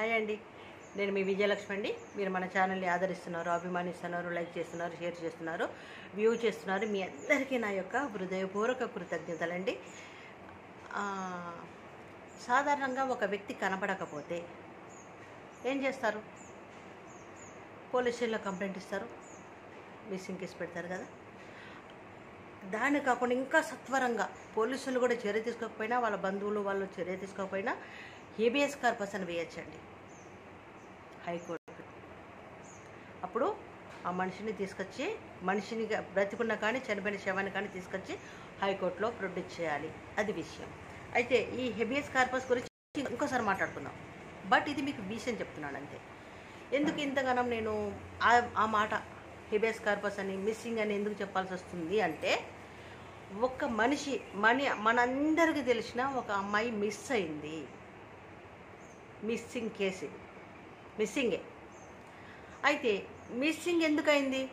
Hi అండి నేను మీ విజయలక్ష్మి అండి మీరు మన ఛానల్ని ఆదరిస్తున్నారు అభిమానిస్తున్నారు లైక్ చేస్తున్నారు షేర్ చేస్తున్నారు వ్యూ చేస్తున్నారు మీ అందరికీ నా యొక్క హృదయపూర్వక కృతజ్ఞతలండి ఆ, సాధారణంగా ఒక వ్యక్తి కనపడకపోతే ఏం చేస్తారు పోలీస్ స్టేషన్లో కంప్లైంట్ ఇస్తారు మిస్సింగ్ కేసు పెడతారు కదా దాన్ని కాకుండా ఇంకా సత్వరంగా పోలీసులు కూడా చర్య తీసుకోకపోయినా వాళ్ళ బంధువులు వాళ్ళు చర్య తీసుకోకపోయినా హేబియస్ కార్పస్ అని వేయచ్చండి హైకోర్టు అప్పుడు ఆ మనిషిని తీసుకొచ్చి మనిషిని గా- బ్రతికున్న కానీ చనిపోయిన శవాన్ని కానీ తీసుకొచ్చి హైకోర్టులో ప్రొడ్యూస్ చేయాలి అది విషయం అయితే ఈ హెబియస్ కార్పస్ గురించి ఇంకోసారి మాట్లాడుకుందాం బట్ ఇది మీకు విషయం చెప్తున్నాను అంతే ఎందుకు ఇంతగానం నేను ఆ ఆ మాట హెబియస్ కార్పస్ అని మిస్సింగ్ అని ఎందుకు చెప్పాల్సి వస్తుంది అంటే ఒక మనిషి మన మనందరికీ తెలిసిన ఒక అమ్మాయి మిస్ అయింది మిస్సింగ్ కేసు ఇది మిస్సింగే అయితే మిస్సింగ్ ఎందుకయింది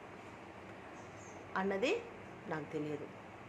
అన్నది నాకు తెలియదు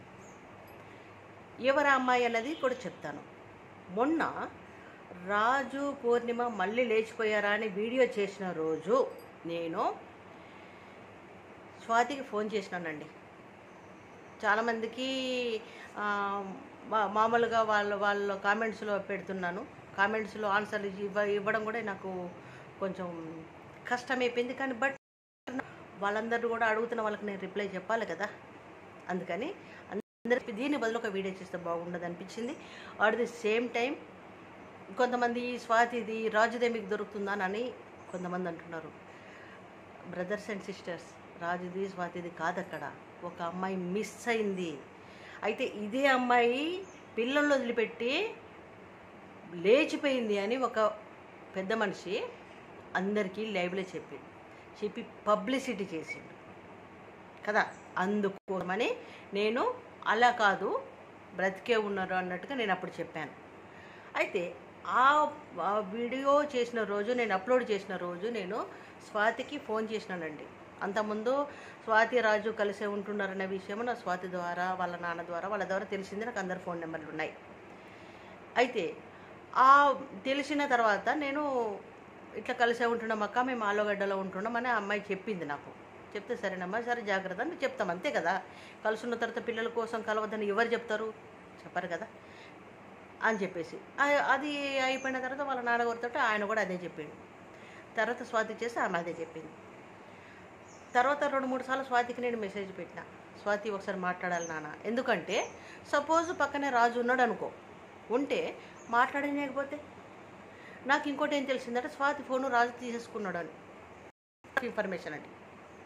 ఎవరు ఆ అమ్మాయి అన్నది కూడా చెప్తాను మొన్న రాజు పూర్ణిమ మళ్ళీ లేచిపోయారా అని వీడియో చేసిన రోజు నేను స్వాతికి ఫోన్ చేసినానండి చాలామందికి ఆ, మా- మామూలుగా వాళ్ళ వాళ్ళ కామెంట్స్లో పెడుతున్నాను కామెంట్స్లో ఆన్సర్లు ఇవ్వ ఇవ్వడం కూడా నాకు కొంచెం కష్టమైపోయింది కానీ బట్ వాళ్ళందరూ కూడా అడుగుతున్న వాళ్ళకి నేను రిప్లై చెప్పాలి కదా అందుకని అందరికి దీని బదులు ఒక వీడియో చేస్తే బాగుండదు అనిపించింది అట్ ది సేమ్ టైం కొంతమంది స్వాతిది రాజుదే మీకు దొరుకుతుందా అని కొంతమంది అంటున్నారు బ్రదర్స్ అండ్ సిస్టర్స్ రాజుది స్వాతిది కాదు అక్కడ ఒక అమ్మాయి మిస్ అయింది అయితే ఇదే అమ్మాయి పిల్లల్ని వదిలిపెట్టి లేచిపోయింది అని ఒక పెద్ద మనిషి అందరికీ లైవ్లో చెప్పింది చెప్పి పబ్లిసిటీ చేసిండు కదా అందుకోమని నేను అలా కాదు బ్రతికే ఉన్నారు అన్నట్టుగా నేను అప్పుడు చెప్పాను అయితే ఆ ఆ వీడియో చేసిన రోజు నేను అప్లోడ్ చేసిన రోజు నేను స్వాతికి ఫోన్ చేసినానండి అంతకుముందు స్వాతి రాజు కలిసే ఉంటున్నారనే విషయం నా స్వాతి ద్వారా వాళ్ళ నాన్న ద్వారా వాళ్ళ ద్వారా తెలిసింది నాకు అందరు ఫోన్ నెంబర్లు ఉన్నాయి అయితే ఆ తెలిసిన తర్వాత నేను ఇట్లా కలిసే ఉంటున్నాం అక్క మేము ఆలోగడ్డలో ఉంటున్నాం అని ఆ అమ్మాయి చెప్పింది నాకు చెప్తే సరేనమ్మా సరే జాగ్రత్త అని చెప్తాం అంతే కదా కలుసున్న తర్వాత పిల్లల కోసం కలవద్దని ఎవరు చెప్తారు చెప్పరు కదా అని చెప్పేసి ఆ- అది అయిపోయిన తర్వాత వాళ్ళ నాన్నగారితో ఆయన కూడా అదే చెప్పిండు తర్వాత స్వాతి చేసి ఆమె అదే చెప్పింది తర్వాత రెండు మూడు సార్లు స్వాతికి నేను మెసేజ్ పెట్టిన స్వాతి ఒకసారి మాట్లాడాలి నాన్న ఎందుకంటే సపోజ్ పక్కనే రాజు ఉన్నాడు అనుకో ఉంటే మాట్లాడలేకపోతే నాకు ఇంకోటి ఏం తెలిసిందంటే స్వాతి ఫోను రాజు తీసేసుకున్నాడు అని ఇన్ఫర్మేషన్ అండి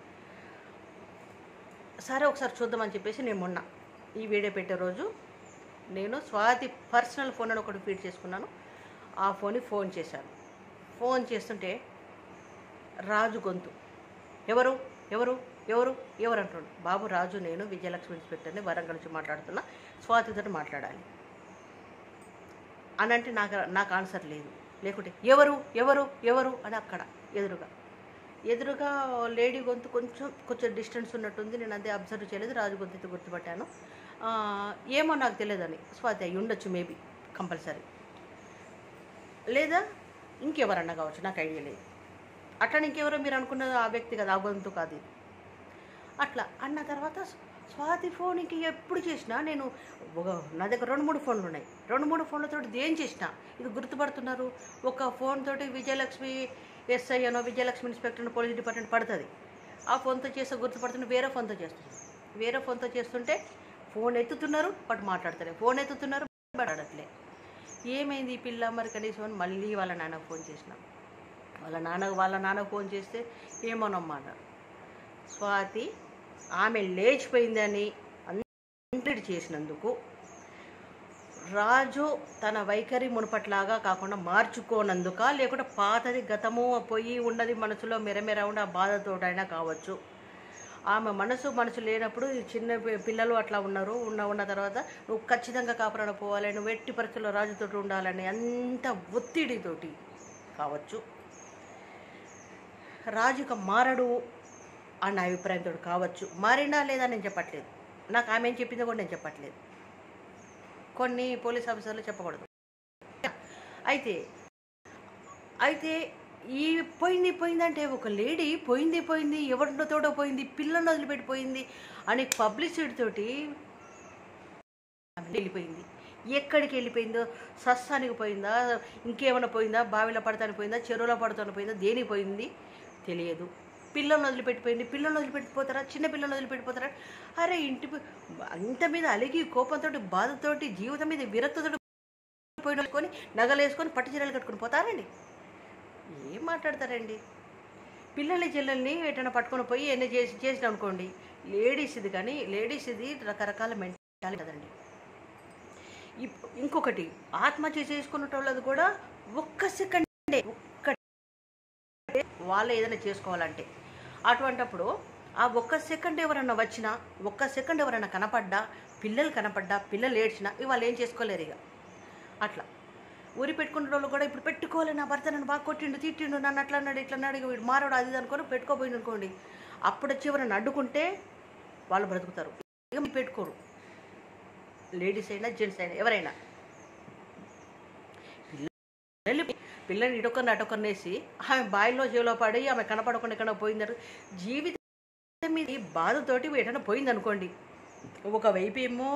సరే ఒకసారి చూద్దామని చెప్పేసి నేను మొన్న ఈ వీడియో పెట్టే రోజు నేను స్వాతి పర్సనల్ ఫోన్ అని ఒకటి ఫీడ్ చేసుకున్నాను ఆ ఫోన్కి ఫోన్ చేశాను ఫోన్ చేస్తుంటే రాజు గొంతు ఎవరు ఎవరు ఎవరు ఎవరు అంటుండు బాబు రాజు నేను విజయలక్ష్మి ఇన్స్పెక్టర్ని వరంగల్ నుంచి మాట్లాడుతున్నా స్వాతితో మాట్లాడాలి అని అంటే నాకు నాకు ఆన్సర్ లేదు లేకుంటే ఎవరు ఎవరు ఎవరు అని అక్కడ ఎదురుగా ఎదురుగా లేడీ గొంతు కొంచెం కొంచెం డిస్టెన్స్ ఉన్నట్టుంది నేను అదే అబ్జర్వ్ చేయలేదు రాజు గొంతు అయితే గుర్తుపట్టాను ఆ, ఏమో నాకు తెలియదని స్వాతి అయి ఉండొచ్చు మేబీ కంపల్సరీ లేదా ఇంకెవరన్నా కావచ్చు నాకు ఐడియా లేదు అట్లా ఇంకెవరో మీరు అనుకున్న ఆ వ్యక్తి కదా ఆ గొంతు కాదు ఇది అట్లా అన్న తర్వాత స్వాతి ఫోన్కి ఎప్పుడు చేసినా నేను ఒక- నా దగ్గర రెండు మూడు ఫోన్లు ఉన్నాయి రెండు మూడు ఫోన్లతో ఏం చేసినా ఇది గుర్తుపడుతున్నారు ఒక ఫోన్ తోటి విజయలక్ష్మి ఎస్ఐ అనో విజయలక్ష్మి ఇన్స్పెక్టర్ పోలీస్ డిపార్ట్మెంట్ పడుతుంది ఆ ఫోన్తో చేస్తే గుర్తుపడుతున్న వేరే ఫోన్తో చేస్తున్నారు వేరే ఫోన్తో చేస్తుంటే ఫోన్ ఎత్తుతున్నారు బట్ మాట్లాడతలే ఫోన్ ఎత్తుతున్నారు మాట్లాడట్లే ఏమైంది ఈ పిల్ల మరి కనీసం అని మళ్ళీ వాళ్ళ నాన్నకు ఫోన్ చేసినాం వాళ్ళ నాన్న వాళ్ళ నాన్నకు ఫోన్ చేస్తే ఏమోనమాట స్వాతి ఆమె లేచిపోయిందని అందరి చేసినందుకు రాజు తన వైఖరి మునుపట్లాగా కాకుండా మార్చుకోనందుక లేకుంటే పాతది గతము పోయి ఉన్నది మనసులో మెరమెర ఉండి ఆ బాధతోటైనా కావచ్చు ఆమె మనసు మనసు లేనప్పుడు ఈ చిన్న పి- పిల్లలు అట్లా ఉన్నారు ఉన్న ఉన్న తర్వాత నువ్వు ఖచ్చితంగా కాపురాన పోవాలి నువ్వు ఎట్టి పరిస్థితుల్లో రాజుతోటి ఉండాలని అంత ఒత్తిడితోటి కావచ్చు రాజు ఇక మారడు అన్న అభిప్రాయంతో కావచ్చు మారినా లేదా నేను చెప్పట్లేదు నాకు ఆమె ఏం చెప్పిందో కూడా నేను చెప్పట్లేదు కొన్ని పోలీస్ ఆఫీసర్లు చెప్పకూడదు అయితే అయితే ఈ పోయింది పోయిందంటే ఒక లేడీ పోయింది పోయింది ఎవరితోటో పోయింది పిల్లల్ని వదిలిపెట్టిపోయింది అని పబ్లిసిటీ తోటి ఆమె వెళ్ళిపోయింది ఎక్కడికి వెళ్ళిపోయిందో సస్సానికి పోయిందా ఇంకేమైనా పోయిందా బావిలో పడతాని పోయిందా చెరువులో పడతాని పోయిందా దేనికి పోయింది తెలియదు పిల్లల్ని వదిలిపెట్టిపోయింది పిల్లల్ని వదిలిపెట్టిపోతారా చిన్న పిల్లల్ని వదిలిపెట్టిపోతారా అరే ఇంటి పి- అంత మీద అలిగి కోపంతో బాధతోటి జీవితం మీద విరక్తతోటి పోయిన కొని నగలేసుకొని పట్టు చీరలు కట్టుకొని పోతారండి ఏం మాట్లాడతారండి పిల్లల్ని చెల్లెల్ని ఎటైనా పట్టుకొని పోయి ఎన్ని చేసి చేసిన అనుకోండి లేడీస్ ఇది కానీ లేడీస్ ఇది రకరకాల మెంటాలిటీ కదండి ఇప్- ఇంకొకటి ఆత్మహత్య చేసుకున్నటోళ్ళది కూడా ఒక్క సెకండే ఒక్క వాళ్ళు ఏదైనా చేసుకోవాలంటే అటువంటప్పుడు ఆ ఒక్క సెకండ్ ఎవరన్నా వచ్చినా ఒక్క సెకండ్ ఎవరైనా కనపడ్డా పిల్లలు కనపడ్డా పిల్లలు ఏడ్చినా ఇవాళ ఏం చేసుకోలేరు ఇక అట్లా ఊరి పెట్టుకున్న వాళ్ళు కూడా ఇప్పుడు పెట్టుకోవాలి నా భర్త నన్ను బాగా కొట్టిండు తిట్టిండు నన్ను అట్లా అన్నాడు ఇట్లా అన్నాడు ఇక వీడు మారాడు అది ఇది అనుకొని పెట్టుకోపోయింది అనుకోండి అప్పుడు వచ్చి ఎవరైనా అడ్డుకుంటే వాళ్ళు బ్రతుకుతారు ఇక మీరు పెట్టుకోరు లేడీస్ అయినా జెంట్స్ అయినా ఎవరైనా పిల్లలు పిల్లని ఇటొకరిని అటొకరినేసి ఆమె బాయిలో చెవిలో పడి ఆమె కనపడకుండా ఎక్కడ పోయిందారు జీవితం మీద ఈ బాధతోటి ఎటన్నా పోయింది అనుకోండి ఒకవైపు ఏమో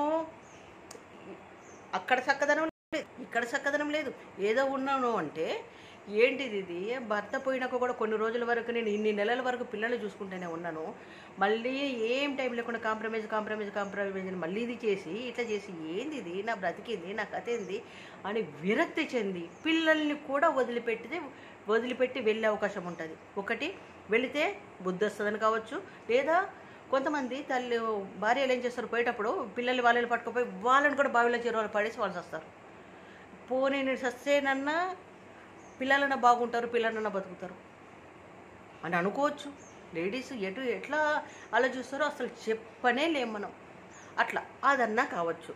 అక్కడ చక్కదనం లేదు ఇక్కడ చక్కదనం లేదు ఏదో ఉన్నాను అంటే ఏంటిది ఇది భర్త పోయినాక కూడా కొన్ని రోజుల వరకు నేను ఇన్ని నెలల వరకు పిల్లల్ని చూసుకుంటూనే ఉన్నాను మళ్ళీ ఏం టైం లేకుండా కాంప్రమైజ్ కాంప్రమైజ్ కాంప్రమైజ్ అని మళ్ళీ ఇది చేసి ఇట్లా చేసి ఏంది ఇది నా బ్రతికింది నా కథ ఏంది అని విరక్తి చెంది పిల్లల్ని కూడా వదిలిపెట్టితే వదిలిపెట్టి వెళ్ళే అవకాశం ఉంటుంది ఒకటి వెళితే బుద్ధి వస్తుందని కావచ్చు లేదా కొంతమంది తల్లి భార్యలు ఏం చేస్తారు పోయేటప్పుడు పిల్లల్ని వాళ్ళని పట్టుకుపోయి వాళ్ళని కూడా బావిలో చెరువులు పడేసి వాళ్ళు వస్తారు పోనీ నేను సస్తేనన్నా పిల్లలన్నా బాగుంటారు పిల్లలన్నా బతుకుతారు అని అనుకోవచ్చు లేడీస్ ఎటు ఎట్లా ఆలోచిస్తారో అసలు చెప్పనే లేం మనం అట్లా అదన్నా కావచ్చు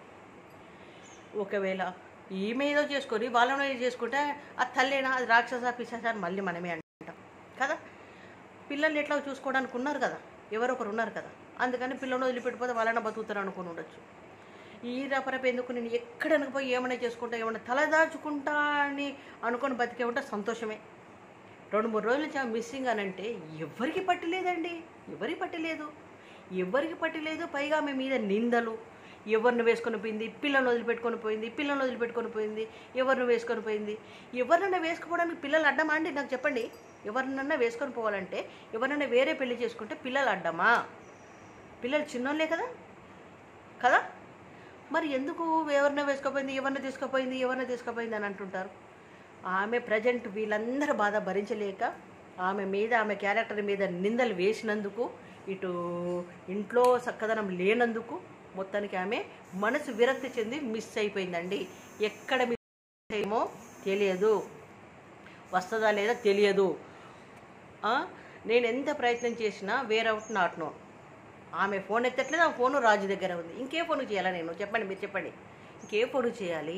ఒకవేళ ఈమె ఏదో చేసుకొని వాళ్ళని ఏదో చేసుకుంటే అది తల్లేనా అది రాక్షస పిశాచ అని మళ్ళీ మనమే అంటాం కదా పిల్లల్ని ఎట్లా చూసుకోవడానికి ఉన్నారు కదా ఎవరో ఒకరు ఉన్నారు కదా అందుకని పిల్లల్ని వదిలిపెట్టిపోతే వాళ్ళని బతుకుతారు అనుకుని ఉండొచ్చు ఈ రపరపు ఎందుకు నేను ఎక్కడనకు పోయి ఏమైనా చేసుకుంటా ఏమైనా తలదాచుకుంటా అని అనుకొని బతికే ఉంటే సంతోషమే రెండు మూడు రోజుల నుంచి మిస్సింగ్ అని అంటే ఎవరికి పట్టలేదండి ఎవరికి పట్టలేదు ఎవరికి పట్టలేదు పైగా ఆమె మీద నిందలు ఎవరిని వేసుకొని పోయింది పిల్లల్ని వదిలిపెట్టుకొని పోయింది పిల్లల్ని వదిలిపెట్టుకొని పోయింది ఎవరిని వేసుకొని పోయింది ఎవరినైనా వేసుకుపోవడానికి పిల్లలు అడ్డమా అండి నాకు చెప్పండి ఎవరినన్నా వేసుకొని పోవాలంటే ఎవరినైనా వేరే పెళ్లి చేసుకుంటే పిల్లలు అడ్డమా పిల్లలు చిన్నోళ్ళే కదా కదా మరి ఎందుకు ఎవరినో వేసుకుపోయింది ఎవరిని తీసుకుపోయింది ఎవరిని తీసుకుపోయింది అని అంటుంటారు ఆమె ప్రజెంట్ వీళ్ళందరూ బాధ భరించలేక ఆమె మీద ఆమె క్యారెక్టర్ మీద నిందలు వేసినందుకు ఇటు ఇంట్లో చక్కదనం లేనందుకు మొత్తానికి ఆమె మనసు విరక్తి చెంది మిస్ అయిపోయిందండి ఎక్కడ మిస్ ఏమో తెలియదు వస్తుందా లేదా తెలియదు ఆ, నేను ఎంత ప్రయత్నం చేసినా వేర్ అవుట్ నాట్ నో ఆమె ఫోన్ ఎత్తట్లేదు ఆ ఫోను రాజు దగ్గర ఉంది ఇంకే ఫోన్ చేయాలా నేను చెప్పండి మీరు చెప్పండి ఇంకే ఫోన్ చేయాలి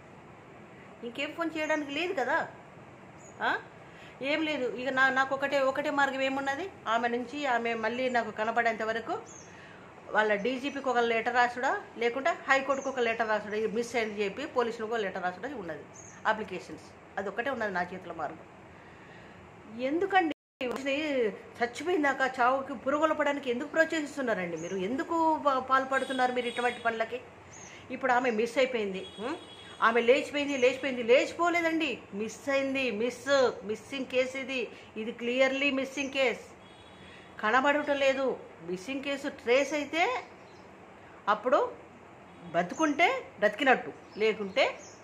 ఇంకేం ఫోన్ చేయడానికి లేదు కదా ఆ? ఏం లేదు ఇక నా నాకు ఒకటే ఒకటే మార్గం ఏమున్నది ఆమె నుంచి ఆమె మళ్ళీ నాకు కనపడేంత వరకు వాళ్ళ డీజీపీకి ఒక లెటర్ రాసుడా లేకుంటే హైకోర్టుకు ఒక లెటర్ రాసుడా ఇది మిస్ అయింది చెప్పి పోలీసులకు ఒక లెటర్ రాసుడా ఉన్నది అప్లికేషన్స్ అది ఒకటే ఉన్నది నా చేతిలో మార్గం ఎందుకండి మనిషిని చచ్చిపోయిందాక చావుకి పురుగులు పడడానికి ఎందుకు ప్రోత్సహిస్తున్నారండి మీరు ఎందుకు పా- పాల్పడుతున్నారు మీరు ఇటువంటి పనులకి ఇప్పుడు ఆమె మిస్ అయిపోయింది ఉం? ఆమె లేచిపోయింది లేచిపోయింది లేచిపోలేదండి మిస్ అయింది మిస్ మిస్సింగ్ కేసు ఇది ఇది క్లియర్లీ మిస్సింగ్ కేస్ కనబడటం లేదు మిస్సింగ్ కేసు ట్రేస్ అయితే అప్పుడు బతుకుంటే బ్రతికినట్టు లేకుంటే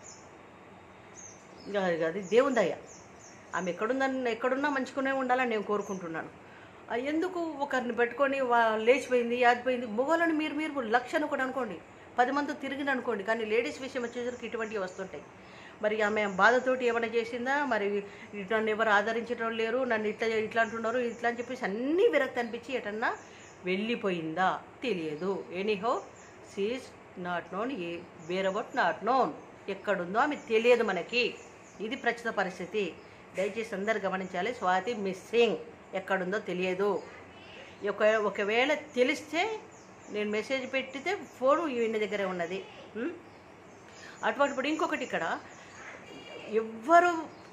ఇంకా అది- అది దేవుని దయ ఆమె ఎక్కడుందని ఎక్కడున్నా మంచిగానే ఉండాలని నేను కోరుకుంటున్నాను ఆ, ఎందుకు ఒకరిని పెట్టుకొని వా లేచిపోయింది యాదిపోయింది మొగోళ్ళని మీరు మీరు లక్షను కూడా అనుకోండి పది మంది తిరిగిన అనుకోండి కానీ లేడీస్ విషయం వచ్చేసరికి ఇటువంటివి వస్తుంటాయి మరి ఆమె బాధతోటి ఏమైనా చేసిందా మరి నన్ను ఎవరు ఆదరించడం లేరు నన్ను ఇట్లా ఇట్లా అంటున్నారు ఇట్లా అని చెప్పేసి అన్నీ విరక్తి అనిపించి ఎటన్నా వెళ్ళిపోయిందా తెలియదు anyhow she's not known a whereabouts not known ఎక్కడుందో ఆమె తెలియదు మనకి ఇది ప్రస్తుత పరిస్థితి దయచేసి అందరు గమనించాలి స్వాతి మిస్సింగ్ ఎక్కడుందో తెలియదు ఒక ఒకవేళ తెలిస్తే నేను మెసేజ్ పెట్టితే ఫోను ఈయన దగ్గరే ఉన్నది ఉం? అటువంటిప్పుడు ఇంకొకటి ఇక్కడ ఎవ్వరు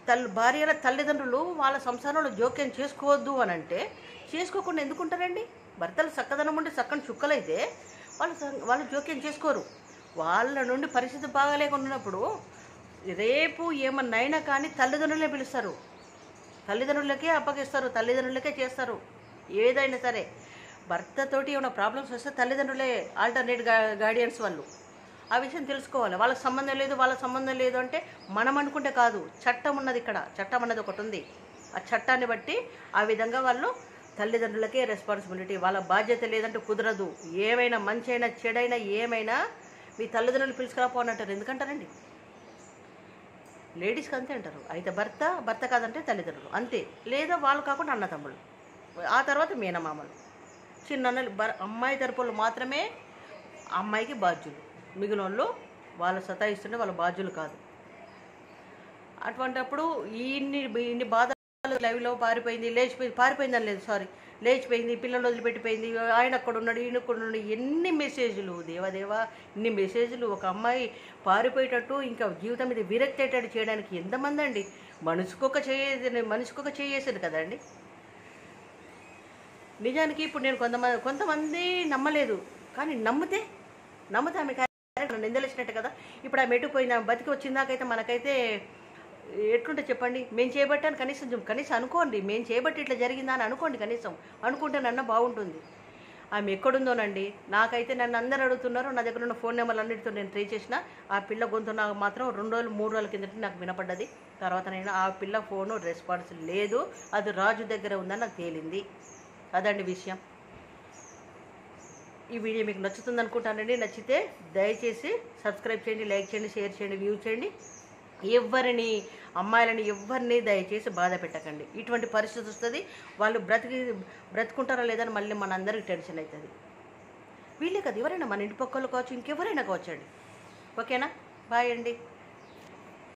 తల్లి భార్యల తల్లిదండ్రులు వాళ్ళ సంసారంలో జోక్యం చేసుకోవద్దు అని అంటే చేసుకోకుండా ఎందుకుంటారండి భర్తలు చక్కదనం ఉంటే చక్కని చుక్కలైతే వాళ్ళు సం- వాళ్ళు జోక్యం చేసుకోరు వాళ్ళ నుండి పరిస్థితి బాగాలేకుండా ఉన్నప్పుడు రేపు ఏమన్నా అయినా కానీ తల్లిదండ్రులే పిలుస్తారు తల్లిదండ్రులకే అప్పగిస్తారు తల్లిదండ్రులకే చేస్తారు ఏదైనా సరే భర్తతోటి ఏమైనా ప్రాబ్లమ్స్ వస్తే తల్లిదండ్రులే ఆల్టర్నేట్ గా గార్డియన్స్ వాళ్ళు ఆ విషయం తెలుసుకోవాలి వాళ్ళకి సంబంధం లేదు వాళ్ళ సంబంధం లేదు అంటే మనం అనుకుంటే కాదు చట్టం ఉన్నది ఇక్కడ చట్టం అన్నది ఒకటి ఉంది ఆ చట్టాన్ని బట్టి ఆ విధంగా వాళ్ళు తల్లిదండ్రులకే రెస్పాన్సిబిలిటీ వాళ్ళ బాధ్యత లేదంటే కుదరదు ఏమైనా మంచి అయినా చెడైనా ఏమైనా మీ తల్లిదండ్రులు పిలుచుకురాపో అని అంటారు ఎందుకంటారండి లేడీస్కి అంతే అంటారు అయితే భర్త భర్త కాదంటే తల్లిదండ్రులు అంతే లేదా వాళ్ళు కాకుండా అన్నతమ్ముళ్ళు ఆ తర్వాత మేనమామలు చిన్న భర్ అమ్మాయి తరపులు మాత్రమే అమ్మాయికి బాధ్యులు మిగిలిన వాళ్ళు వాళ్ళు సతాయిస్తుంటే వాళ్ళ బాధ్యులు కాదు అటువంటప్పుడు ఇన్ని ఇన్ని బాధలు లైవ్లో పారిపోయింది లేచిపోయింది పారిపోయిందని లేదు సారీ లేచిపోయింది పిల్లలు వదిలిపెట్టిపోయింది ఆయన అక్కడ ఉన్నాడు ఈయన అక్కడ ఉన్నాడు ఎన్ని మెసేజ్లు దేవాదేవా ఇన్ని మెసేజ్లు ఒక అమ్మాయి పారిపోయేటట్టు ఇంకా జీవితం మీద విరక్తి అయ్యేటట్టు చేయడానికి ఎంతమంది అండి మనిషికొక చేయ మనిషికొక చేయేసాడు కదండి నిజానికి ఇప్పుడు నేను కొంతమంది కొంతమంది నమ్మలేదు కానీ నమ్మితే నమ్మితే ఆమె క్యారెక్టర్ నిందలేసినట్టు కదా ఇప్పుడు ఆమె ఎటుపోయినా బతికి వచ్చిందాకైతే మనకైతే ఎట్లుంటే చెప్పండి మేము చేయబట్టాను కనీసం చూ- కనీసం అనుకోండి మేము చేయబట్టి ఇట్లా జరిగిందా అని అనుకోండి కనీసం అనుకుంటే నన్న బాగుంటుంది ఆమె ఎక్కడుందోనండి నాకైతే నన్ను అందరు అడుగుతున్నారు నా దగ్గర ఉన్న ఫోన్ నెంబర్లు అన్నిటితో నేను ట్రై చేసిన ఆ పిల్ల గొంతు నాకు మాత్రం రెండు రోజులు మూడు రోజుల కిందట నాకు వినపడ్డది తర్వాత నేను ఆ పిల్ల ఫోను రెస్పాన్స్ లేదు అది రాజు దగ్గర ఉందని నాకు తేలింది అదండి విషయం ఈ వీడియో మీకు నచ్చుతుంది అనుకుంటానండి నచ్చితే దయచేసి సబ్స్క్రైబ్ చేయండి లైక్ చేయండి షేర్ చేయండి వ్యూ చేయండి ఎవరిని అమ్మాయిలని ఎవరిని దయచేసి బాధ పెట్టకండి ఇటువంటి పరిస్థితి వస్తుంది వాళ్ళు బ్రతికి బ్రతుకుంటారా లేదని మళ్ళీ మనందరికి టెన్షన్ అవుతుంది వీళ్ళే కదా ఎవరైనా మన ఇంటి పక్కలు కావచ్చు ఇంకెవరైనా కావచ్చండి ఓకేనా బాయ్ అండి